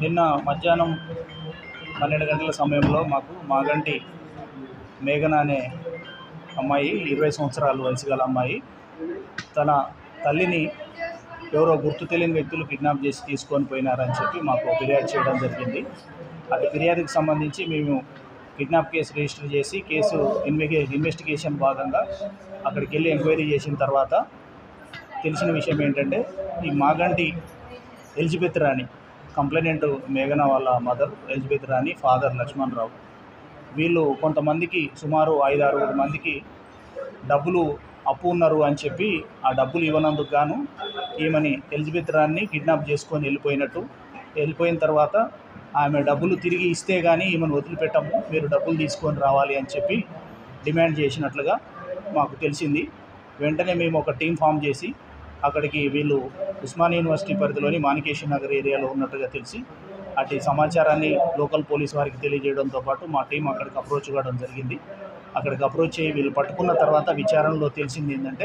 నిన్న మధ్యాహ్నం పన్నెండు గంటల సమయంలో మాకు మాగంటి మేఘన అనే అమ్మాయి ఇరవై సంవత్సరాలు వయసు గల అమ్మాయి తన తల్లిని ఎవరో గుర్తు తెలియని వ్యక్తులు కిడ్నాప్ చేసి తీసుకొని పోయినారని చెప్పి మాకు ఫిర్యాదు చేయడం జరిగింది అది ఫిర్యాదుకి సంబంధించి మేము కిడ్నాప్ కేసు రిజిస్టర్ చేసి కేసు ఇన్వెగే ఇన్వెస్టిగేషన్ భాగంగా అక్కడికి వెళ్ళి ఎంక్వైరీ చేసిన తర్వాత తెలిసిన విషయం ఏంటంటే ఈ మాగంటి ఎలిజబెత్ రాణి కంప్లైనెంట్ మేఘన వాళ్ళ mother Elizabeth Rani father Lakshman Rao వీళ్ళు కొంతమందికి సుమారు ఐదు ఆరుగురు మందికి డబ్బులు అప్పు ఉన్నారు అని చెప్పి ఆ డబ్బులు ఇవ్వనందుకు గాను ఈమెని ఎలిజబెత్ రాణిని కిడ్నాప్ చేసుకొని వెళ్ళిపోయినట్టు వెళ్ళిపోయిన తర్వాత ఆమె డబ్బులు తిరిగి ఇస్తే కానీ ఈమెను వదిలిపెట్టము మీరు డబ్బులు తీసుకొని రావాలి అని చెప్పి డిమాండ్ చేసినట్లుగా మాకు తెలిసింది వెంటనే మేము ఒక టీం ఫామ్ చేసి అక్కడికి వీళ్ళు ఉస్మాన్ యూనివర్సిటీ పరిధిలోని మాణికేశ్వర నగర్ ఏరియాలో ఉన్నట్టుగా తెలిసి అటు సమాచారాన్ని లోకల్ పోలీస్ వారికి తెలియజేయడంతో పాటు మా టీం అక్కడికి అప్రోచ్ కావడం జరిగింది అక్కడికి అప్రోచ్ అయ్యి వీళ్ళు పట్టుకున్న తర్వాత విచారణలో తెలిసింది ఏంటంటే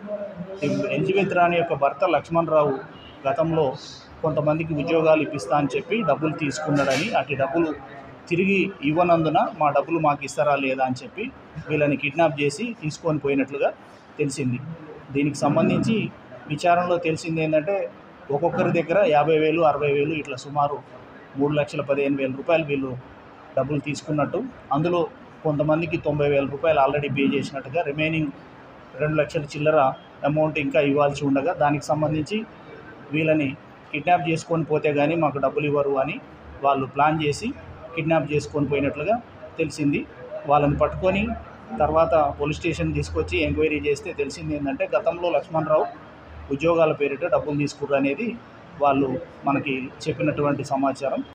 ఈ ఎలిజబెత్ రాణి యొక్క భర్త లక్ష్మణ్ రావు గతంలో కొంతమందికి ఉద్యోగాలు ఇప్పిస్తా అని చెప్పి డబ్బులు తీసుకున్నాడని అటు డబ్బులు తిరిగి ఇవ్వనందున మా డబ్బులు మాకు ఇస్తారా లేదా అని చెప్పి వీళ్ళని కిడ్నాప్ చేసి తీసుకొని పోయినట్లుగా తెలిసింది దీనికి సంబంధించి విచారణలో తెలిసింది ఏంటంటే ఒక్కొక్కరి దగ్గర యాభై వేలు అరవై వేలు ఇట్లా సుమారు మూడు లక్షల పదిహేను వేల రూపాయలు వీళ్ళు డబ్బులు తీసుకున్నట్టు అందులో కొంతమందికి తొంభై వేల రూపాయలు ఆల్రెడీ పే చేసినట్టుగా రిమైనింగ్ రెండు లక్షల చిల్లర అమౌంట్ ఇంకా ఇవ్వాల్సి ఉండగా దానికి సంబంధించి వీళ్ళని కిడ్నాప్ చేసుకొని పోతే కానీ మాకు డబ్బులు ఇవ్వరు అని వాళ్ళు ప్లాన్ చేసి కిడ్నాప్ చేసుకొని పోయినట్లుగా తెలిసింది వాళ్ళని పట్టుకొని తర్వాత పోలీస్ స్టేషన్ తీసుకొచ్చి ఎంక్వైరీ చేస్తే తెలిసింది ఏంటంటే గతంలో లక్ష్మణ్ రావు ఉద్యోగాల పేరిట డబ్బులు తీసుకుర్రు అనేది వాళ్ళు మనకి చెప్పినటువంటి సమాచారం